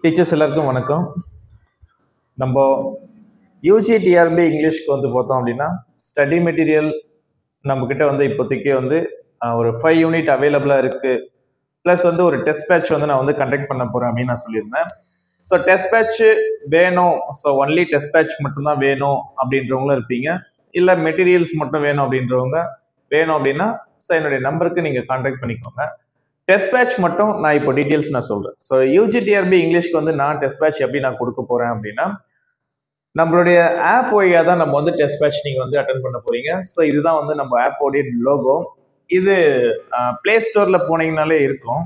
teachers எல்லாருக்கும் வணக்கம் நம்ம யூஜி டிஆர்பி இங்கிலீஷ்க்கு வந்து பார்த்தோம் அப்படின்னா ஸ்டடி மெட்டீரியல் நம்மக்கிட்ட வந்து இப்போதைக்கு வந்து ஆஹ், ஒரு ஃபைவ் யூனிட் அவைலபிளாக இருக்குது ப்ளஸ் வந்து ஒரு டெஸ்ட் பேட்ச் வந்து நான் வந்து கண்டக்ட் பண்ண போகிறேன் அப்படின்னு நான் சொல்லியிருந்தேன் ஸோ டெஸ்ட் பேட்ச் வேணும் ஸோ ஒன்லி டெஸ்ட் பேட்ச் மட்டும்தான் வேணும் அப்படின்றவங்களும் இருப்பீங்க இல்லை மெட்டீரியல்ஸ் மட்டும் வேணும் அப்படின்றவங்க வேணும் அப்படின்னா ஸோ என்னுடைய நம்பருக்கு நீங்கள் கான்டாக்ட் பண்ணிக்கோங்க டெஸ்ட் பேட்ச் மட்டும் நான் இப்போ டீட்டெயில்ஸ் நான் சொல்கிறேன் ஸோ யூஜிடிஆர்பி இங்கிலீஷ்க்கு வந்து நான் டெஸ்ட் பேட்ச் எப்படி நான் கொடுக்க போகிறேன் அப்படின்னா நம்மளுடைய ஆப் வழியாக தான் நம்ம வந்து டெஸ்ட் பேட்ச் நீங்கள் வந்து அட்டன் பண்ண போறீங்க ஸோ இதுதான் வந்து நம்ம ஆப்போடைய லோகோ இது ப்ளே ஸ்டோரில் போனீங்கனாலே இருக்கும்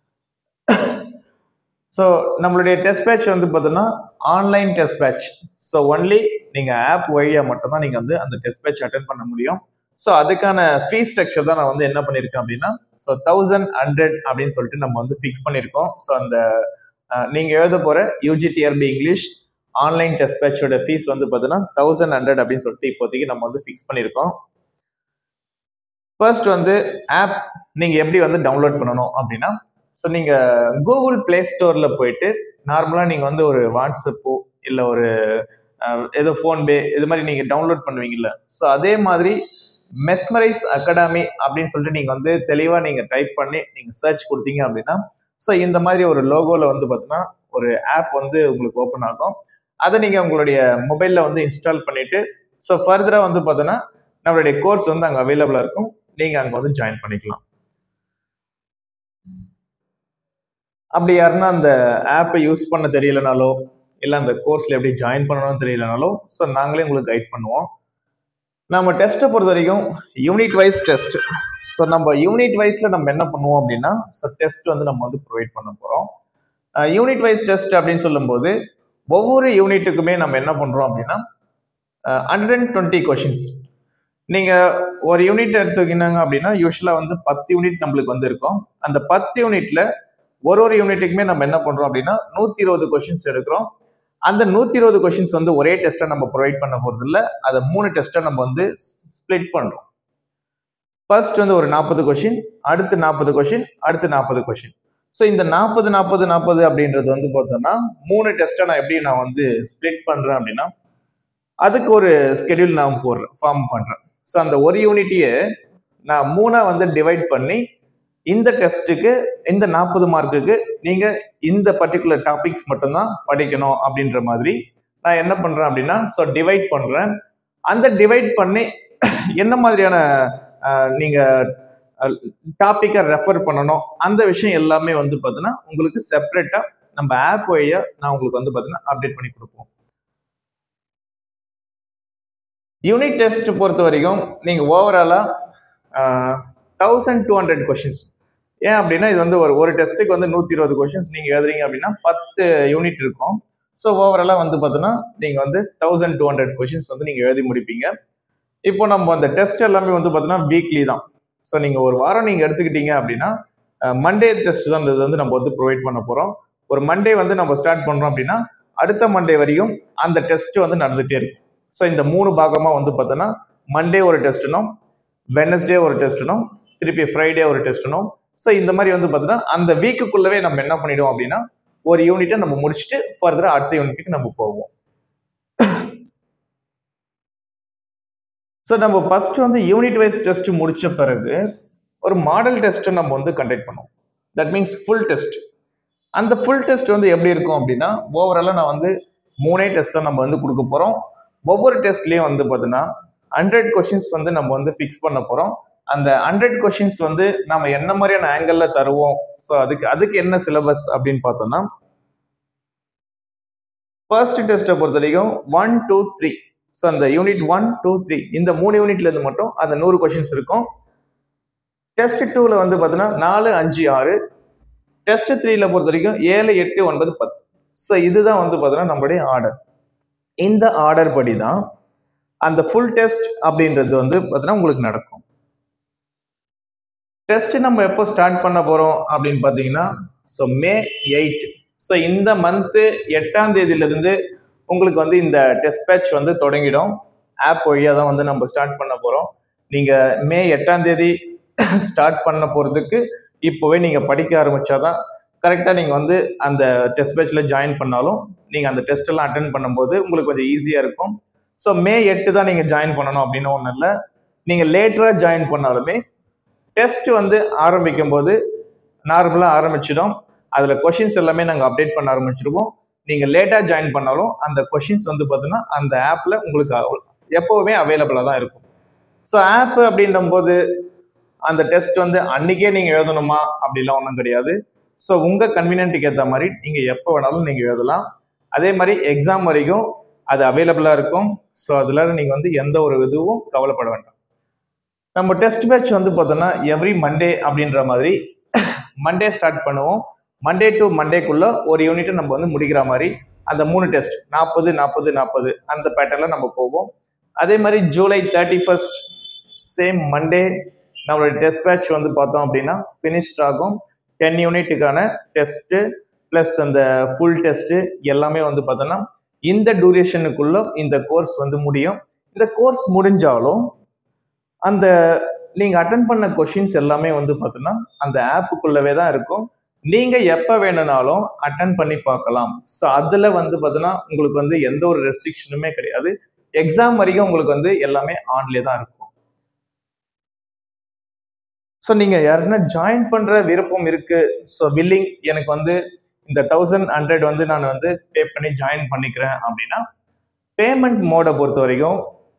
ஸோ நம்மளுடைய டெஸ்ட் பேட்ச் வந்து பார்த்தோன்னா online test batch so only நீங்கள் ஆப் வழியாக மட்டும்தான் நீங்கள் வந்து அந்த டெஸ்ட் பேட்ச் அட்டன் பண்ண முடியும் ஸோ அதுக்கான ஃபீஸ் ஸ்ட்ரக்சர் தான் நான் வந்து என்ன பண்ணியிருக்கேன் அப்படின்னா ஸோ தௌசண்ட் ஹண்ட்ரட் அப்படின்னு சொல்லிட்டு நம்ம வந்து ஃபிக்ஸ் பண்ணியிருக்கோம் ஸோ அந்த நீங்கள் எழுத போகிற யூஜிடிஆர்பி இங்கிலீஷ் ஆன்லைன் டெஸ்ட் பேட்சோட ஃபீஸ் வந்து பார்த்தீங்கன்னா தௌசண்ட் ஹண்ட்ரட் அப்படின்னு சொல்லிட்டு இப்போதைக்கு நம்ம வந்து ஃபிக்ஸ் பண்ணியிருக்கோம் ஃபர்ஸ்ட் வந்து ஆப் நீங்கள் எப்படி வந்து டவுன்லோட் பண்ணணும் அப்படின்னா ஸோ நீங்கள் கூகுள் ப்ளே ஸ்டோரில் போயிட்டு நார்மலாக நீங்கள் வந்து ஒரு வாட்ஸ்அப்போ இல்லை ஒரு அஹ், ஏதோ ஃபோன்பே இது மாதிரி நீங்கள் டவுன்லோட் பண்ணுவீங்கல்ல ஸோ அதே மாதிரி மெஸ்மரைஸ் அகாடமி அப்படின்னு சொல்லிட்டு நீங்கள் வந்து தெளிவாக நீங்கள் டைப் பண்ணி நீங்கள் சர்ச் கொடுத்தீங்க அப்படின்னா ஸோ இந்த மாதிரி ஒரு லோகோவில் வந்து பார்த்தீங்கன்னா ஒரு ஆப் வந்து உங்களுக்கு ஓப்பன் ஆகும் அதை நீங்கள் உங்களுடைய மொபைலில் வந்து இன்ஸ்டால் பண்ணிவிட்டு ஸோ ஃபர்தராக வந்து பார்த்தோன்னா நம்மளுடைய கோர்ஸ் வந்து அங்கே அவைலபிளாக இருக்கும் நீங்கள் அங்கே வந்து ஜாயின் பண்ணிக்கலாம் அப்படி யாருன்னா அந்த ஆப்பை யூஸ் பண்ண தெரியலனாலோ இல்லை அந்த கோர்ஸில் எப்படி ஜாயின் பண்ணணும்னு தெரியலனாலோ ஸோ நாங்களே உங்களுக்கு கைட் பண்ணுவோம் நம்ம டெஸ்ட்டை பொறுத்த வரைக்கும் யூனிட் வைஸ் டெஸ்ட் ஸோ நம்ம யூனிட் வைஸில் நம்ம என்ன பண்ணுவோம் அப்படின்னா ஸோ டெஸ்ட் வந்து நம்ம வந்து ப்ரொவைட் பண்ண போகிறோம் யூனிட் வைஸ் டெஸ்ட் அப்படின்னு சொல்லும்போது ஒவ்வொரு யூனிட்டுக்குமே நம்ம என்ன பண்ணுறோம் அப்படின்னா ஹண்ட்ரட் அண்ட் டுவெண்ட்டி கொஷின்ஸ் நீங்கள் ஒரு யூனிட் எடுத்துக்கினாங்க அப்படின்னா யூஸ்வலாக வந்து பத்து யூனிட் நம்மளுக்கு வந்து இருக்கும் அந்த பத்து யூனிட்ல ஒரு ஒரு யூனிட்டுக்குமே நம்ம என்ன பண்ணுறோம் அப்படின்னா நூற்றி இருபது கொஷின்ஸ் எடுக்கிறோம் அந்த நூற்றி இருபது கொஷின்ஸ் வந்து ஒரே டெஸ்ட்டாக நம்ம ப்ரொவைட் பண்ண போகிறது இல்லை அதை மூணு டெஸ்ட்டாக நம்ம வந்து ஸ்ப்ளிட் பண்ணுறோம் ஃபர்ஸ்ட் வந்து ஒரு நாற்பது கொஷின் அடுத்து நாற்பது கொஷின் அடுத்து நாற்பது கொஷின் ஸோ இந்த நாற்பது நாற்பது நாற்பது அப்படின்றது வந்து பார்த்தோம்னா மூணு டெஸ்ட்டை நான் எப்படி நான் வந்து ஸ்ப்ளிட் பண்ணுறேன் அப்படின்னா அதுக்கு ஒரு ஸ்கெடியூல் நான் போடுறேன் ஃபார்ம் பண்ணுறேன் ஸோ அந்த ஒரு யூனிட்டியை நான் மூணாக வந்து டிவைட் பண்ணி இந்த டெஸ்ட்டுக்கு இந்த நாற்பது மார்க்குக்கு நீங்கள் இந்த பர்டிகுலர் டாபிக்ஸ் மட்டும்தான் படிக்கணும் அப்படின்ற மாதிரி நான் என்ன பண்ணுறேன் அப்படின்னா ஸோ டிவைட் பண்ணுறேன் அந்த டிவைட் பண்ணி என்ன மாதிரியான நீங்கள் டாப்பிக்கை ரெஃபர் பண்ணணும் அந்த விஷயம் எல்லாமே வந்து பார்த்தீங்கன்னா உங்களுக்கு செப்பரேட்டாக நம்ம ஆப் வழியாக நான் உங்களுக்கு வந்து பார்த்தீங்கன்னா அப்டேட் பண்ணி கொடுப்போம் யூனிட் டெஸ்ட் பொறுத்த வரைக்கும் நீங்கள் ஓவராலாக தௌசண்ட் டூ ஹண்ட்ரட் கொஷின்ஸ் ஏன் அப்படின்னா இது வந்து ஒரு ஒரு டெஸ்ட்டுக்கு வந்து நூற்றி இருபது கொஷின்ஸ் நீங்கள் எழுதுறீங்க அப்படின்னா பத்து யூனிட் இருக்கும் ஸோ ஓவராலாக வந்து பார்த்தோன்னா நீங்கள் வந்து தௌசண்ட் டூ ஹண்ட்ரட் கொஷின்ஸ் வந்து நீங்கள் எழுதி முடிப்பீங்க இப்போ நம்ம அந்த டெஸ்ட் எல்லாமே வந்து பார்த்தோன்னா வீக்லி தான் ஸோ நீங்கள் ஒரு வாரம் நீங்கள் எடுத்துக்கிட்டீங்க அப்படின்னா மண்டே டெஸ்ட் தான் இது வந்து நம்ம வந்து ப்ரொவைட் பண்ண போகிறோம் ஒரு மண்டே வந்து நம்ம ஸ்டார்ட் பண்ணுறோம் அப்படின்னா அடுத்த மண்டே வரையும் அந்த டெஸ்ட் வந்து நடந்துகிட்டே இருக்கும் ஸோ இந்த மூணு பாகமாக வந்து பார்த்தோன்னா மண்டே ஒரு டெஸ்ட்னும் வெனஸ்டே ஒரு டெஸ்ட்னும் திருப்பி ஃப்ரைடே ஒரு டெஸ்ட்னும் ஸோ இந்த மாதிரி வந்து பார்த்தோன்னா அந்த வீக்குக்குள்ளவே நம்ம என்ன பண்ணிடுவோம் அப்படின்னா ஒரு யூனிட்டை நம்ம முடிச்சுட்டு ஃபர்தராக அடுத்த யூனிட்டுக்கு நம்ம போவோம் ஸோ நம்ம ஃபர்ஸ்ட் வந்து யூனிட் வைஸ் டெஸ்ட் முடிச்ச பிறகு ஒரு மாடல் டெஸ்ட்டை நம்ம வந்து கண்டக்ட் பண்ணுவோம் தட் மீன்ஸ் ஃபுல் டெஸ்ட் அந்த ஃபுல் டெஸ்ட் வந்து எப்படி இருக்கும் அப்படின்னா ஓவராலாக நான் வந்து மூணே டெஸ்ட்டை நம்ம வந்து கொடுக்க போகிறோம் ஒவ்வொரு டெஸ்ட்லேயும் வந்து பார்த்தீங்கன்னா ஹண்ட்ரட் கொஷின்ஸ் வந்து நம்ம வந்து ஃபிக்ஸ் பண்ண போகிறோம் அந்த ஹண்ட்ரட் கொஷின்ஸ் வந்து நம்ம என்ன மாதிரியான ஆங்கிளில் தருவோம் ஸோ அதுக்கு அதுக்கு என்ன சிலபஸ் அப்படின்னு பார்த்தோம்னா ஃபர்ஸ்ட் டெஸ்ட்டை பொறுத்த வரைக்கும் ஒன் டூ த்ரீ ஸோ அந்த யூனிட் ஒன் டூ த்ரீ இந்த மூணு யூனிட்ல இருந்து மட்டும் அந்த நூறு கொஷின்ஸ் இருக்கும் டெஸ்ட் டூவில் வந்து பார்த்தீங்கன்னா நாலு அஞ்சு ஆறு டெஸ்ட் த்ரீல பொறுத்த வரைக்கும் ஏழு எட்டு ஒன்பது பத்து ஸோ இதுதான் வந்து பார்த்தீங்கன்னா நம்மளுடைய ஆர்டர் இந்த ஆர்டர் படி தான் அந்த ஃபுல் டெஸ்ட் அப்படின்றது வந்து பார்த்தீங்கன்னா உங்களுக்கு நடக்கும் டெஸ்ட் நம்ம எப்போ ஸ்டார்ட் பண்ண போகிறோம் அப்படின்னு பார்த்தீங்கன்னா ஸோ மே எயிட் ஸோ இந்த மந்த்து எட்டாம் தேதியிலிருந்து உங்களுக்கு வந்து இந்த டெஸ்ட் பேட்ச் வந்து தொடங்கிடும் ஆப் வழியாக தான் வந்து நம்ம ஸ்டார்ட் பண்ண போகிறோம் நீங்கள் மே எட்டாம் தேதி ஸ்டார்ட் பண்ண போகிறதுக்கு இப்போவே நீங்கள் படிக்க ஆரம்பிச்சாதான் கரெக்டாக நீங்கள் வந்து அந்த டெஸ்ட் பேட்சில் ஜாயின் பண்ணாலும் நீங்கள் அந்த டெஸ்ட் எல்லாம் அட்டன் பண்ணும்போது உங்களுக்கு கொஞ்சம் ஈஸியாக இருக்கும் ஸோ மே எட்டு தான் நீங்கள் ஜாயின் பண்ணணும் அப்படின்னு ஒன்றும் இல்லை நீங்கள் லேட்டராக ஜாயின் பண்ணாலுமே டெஸ்ட் வந்து ஆரம்பிக்கும் போது நார்மலாக ஆரம்பிச்சிடும் அதில் கொஷின்ஸ் எல்லாமே நாங்கள் அப்டேட் பண்ண ஆரம்பிச்சிருவோம் நீங்கள் லேட்டாக ஜாயின் பண்ணாலும் அந்த கொஷின்ஸ் வந்து பார்த்தீங்கன்னா அந்த ஆப்பில் உங்களுக்கு அவ- எப்போவுமே அவைலபிளாக தான் இருக்கும் ஸோ ஆப் அப்படின்னும் போது அந்த டெஸ்ட் வந்து அன்னைக்கே நீங்கள் எழுதணுமா அப்படிலாம் ஒன்றும் கிடையாது ஸோ உங்கள் கன்வீனியன்ட்டுக்கு ஏற்ற மாதிரி நீங்கள் எப்போ வேணாலும் நீங்கள் எழுதலாம் அதே மாதிரி எக்ஸாம் வரைக்கும் அது அவைலபிளாக இருக்கும் ஸோ அதில் நீங்கள் வந்து எந்த ஒரு இதுவும் கவலைப்பட வேண்டாம் நம்ம டெஸ்ட் பேட்ச் வந்து பார்த்தோன்னா எவ்ரி மண்டே அப்படின்ற மாதிரி மண்டே ஸ்டார்ட் பண்ணுவோம் மண்டே டு மண்டேக்குள்ள ஒரு யூனிட்டை நம்ம வந்து முடிக்கிற மாதிரி அந்த மூணு டெஸ்ட் நாற்பது நாற்பது நாற்பது அந்த பேட்டர்ல நம்ம போவோம் அதே மாதிரி July thirty first same Monday நம்மளோட டெஸ்ட் பேட்ச் வந்து பார்த்தோம் அப்படின்னா ஃபினிஷ்ட் ஆகும் டென் யூனிட்டுக்கான டெஸ்ட்டு ப்ளஸ் அந்த ஃபுல் டெஸ்ட்டு எல்லாமே வந்து பார்த்தோன்னா இந்த டூரேஷனுக்குள்ள இந்த கோர்ஸ் வந்து முடியும் இந்த கோர்ஸ் முடிஞ்சாலும் அந்த நீங்கள் அட்டன் பண்ண கொஷின்ஸ் எல்லாமே வந்து பார்த்தோன்னா அந்த ஆப்புக்குள்ளவே தான் இருக்கும் நீங்கள் எப்போ வேணும்னாலும் அட்டன் பண்ணி பார்க்கலாம் ஸோ அதில் வந்து பார்த்தோன்னா உங்களுக்கு வந்து எந்த ஒரு ரெஸ்ட்ரிக்ஷனுமே கிடையாது எக்ஸாம் வரைக்கும் உங்களுக்கு வந்து எல்லாமே ஆன்லேயே தான் இருக்கும் ஸோ நீங்கள் யாருன்னா ஜாயின் பண்ணுற விருப்பம் இருக்கு ஸோ வில்லிங் எனக்கு வந்து இந்த தௌசண்ட் ஹண்ட்ரட் வந்து நான் வந்து பே பண்ணி ஜாயின் பண்ணிக்கிறேன் அப்படின்னா பேமெண்ட் மோடை பொறுத்த வரைக்கும்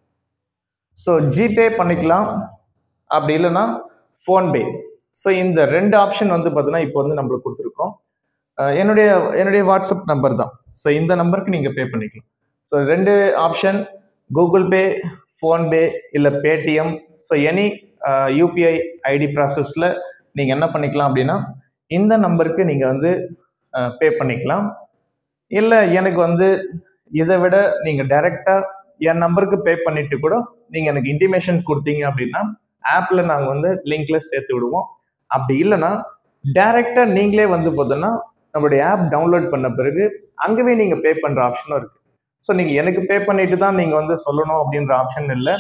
ஸோ ஜிபே பண்ணிக்கலாம் அப்படி இல்லைன்னா ஃபோன்பே ஸோ இந்த ரெண்டு ஆப்ஷன் வந்து பார்த்தீங்கன்னா இப்போ வந்து நம்மளுக்கு கொடுத்துருக்கோம் அஹ் என்னுடைய என்னுடைய வாட்ஸ்அப் நம்பர் தான் ஸோ இந்த நம்பருக்கு நீங்கள் பே பண்ணிக்கலாம் ஸோ ரெண்டு ஆப்ஷன் கூகுள் பே ஃபோன்பே இல்லை Paytm so any UPI ID ப்ராசஸில் நீங்கள் என்ன பண்ணிக்கலாம் அப்படின்னா இந்த நம்பருக்கு நீங்கள் வந்து பே பண்ணிக்கலாம் இல்லை எனக்கு வந்து இதை விட நீங்கள் டைரெக்டாக என் நம்பருக்கு பே பண்ணிட்டு கூட நீங்கள் எனக்கு இன்டிமேஷன்ஸ் கொடுத்தீங்க அப்படின்னா ஆப்பில் நாங்கள் வந்து லிங்க்ல சேர்த்து விடுவோம் அப்படி இல்லைன்னா டைரெக்டாக நீங்களே வந்து பார்த்தோன்னா நம்மளுடைய ஆப் டவுன்லோட் பண்ண பிறகு அங்கவே நீங்கள் பே பண்ணுற ஆப்ஷனும் இருக்குது ஸோ நீங்கள் எனக்கு பே பண்ணிட்டு தான் நீங்கள் வந்து சொல்லணும் அப்படின்ற ஆப்ஷன் இல்லை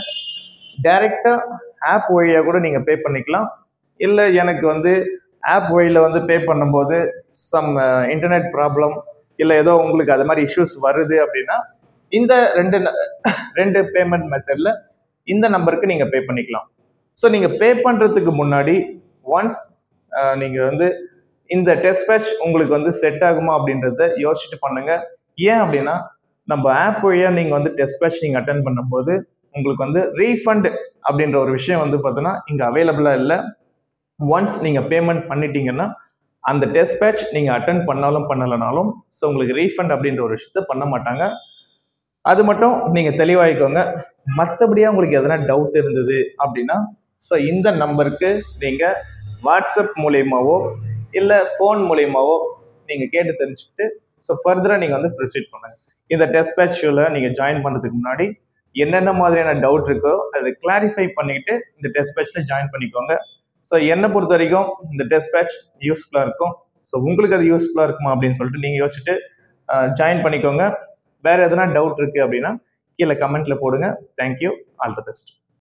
டைரெக்டாக ஆப் வழியாக கூட நீங்கள் பே பண்ணிக்கலாம் இல்லை எனக்கு வந்து ஆப் வழியில் வந்து பே பண்ணும்போது சம் இன்டர்நெட் ப்ராப்ளம் இல்லை ஏதோ உங்களுக்கு அது மாதிரி இஷ்யூஸ் வருது அப்படின்னா இந்த ரெண்டு ந- ரெண்டு பேமெண்ட் மெத்தடில் இந்த நம்பருக்கு நீங்கள் பே பண்ணிக்கலாம் ஸோ நீங்கள் பே பண்ணுறதுக்கு முன்னாடி ஒன்ஸ் நீங்கள் வந்து இந்த டெஸ்ட் பேட்ச் உங்களுக்கு வந்து செட் ஆகுமா அப்படின்றத யோசிச்சுட்டு பண்ணுங்க ஏன் அப்படின்னா நம்ம ஆப் வழியாக நீங்கள் வந்து டெஸ்ட் பேட்ச் நீங்கள் அட்டன் பண்ணும்போது உங்களுக்கு வந்து ரீஃபண்ட் அப்படின்ற ஒரு விஷயம் வந்து பார்த்தோன்னா இங்கே அவைலபிளாக இல்லை ஒன்ஸ் நீங்கள் பேமெண்ட் பண்ணிட்டீங்கன்னா அந்த டெஸ்ட் பேட்ச் நீங்கள் அட்டன் பண்ணாலும் பண்ணலைனாலும் ஸோ உங்களுக்கு ரீஃபண்ட் அப்படின்ற ஒரு விஷயத்த பண்ண மாட்டாங்க அது மட்டும் நீங்கள் தெளிவாகிக்கோங்க மற்றபடியாக உங்களுக்கு எதனா டவுட் இருந்தது அப்படின்னா ஸோ இந்த நம்பருக்கு நீங்கள் வாட்ஸ்அப் மூலியமாவோ இல்லை ஃபோன் மூலியமாவோ நீங்கள் கேட்டு தெரிஞ்சுக்கிட்டு ஸோ ஃபர்தராக நீங்கள் வந்து ப்ரொசீட் பண்ணுங்க இந்த டெஸ்ட் பேட்சில் நீங்கள் ஜாயின் பண்ணுறதுக்கு முன்னாடி என்னென்ன மாதிரியான டவுட் இருக்கோ அதை கிளாரிஃபை பண்ணிக்கிட்டு இந்த டெஸ்ட் பேட்சில் ஜாயின் பண்ணிக்கோங்க ஸோ என்னை பொறுத்த வரைக்கும் இந்த டெஸ்ட் பேட்ச் யூஸ்ஃபுல்லாக இருக்கும் ஸோ உங்களுக்கு அது யூஸ்ஃபுல்லாக இருக்குமா அப்படின்னு சொல்லிட்டு நீங்கள் யோசிச்சுட்டு ஜாயின் பண்ணிக்கோங்க வேற எதனா டவுட் இருக்கு அப்படின்னா கீழே கமெண்ட்ல போடுங்க தேங்க்யூ ஆல் த பெஸ்ட்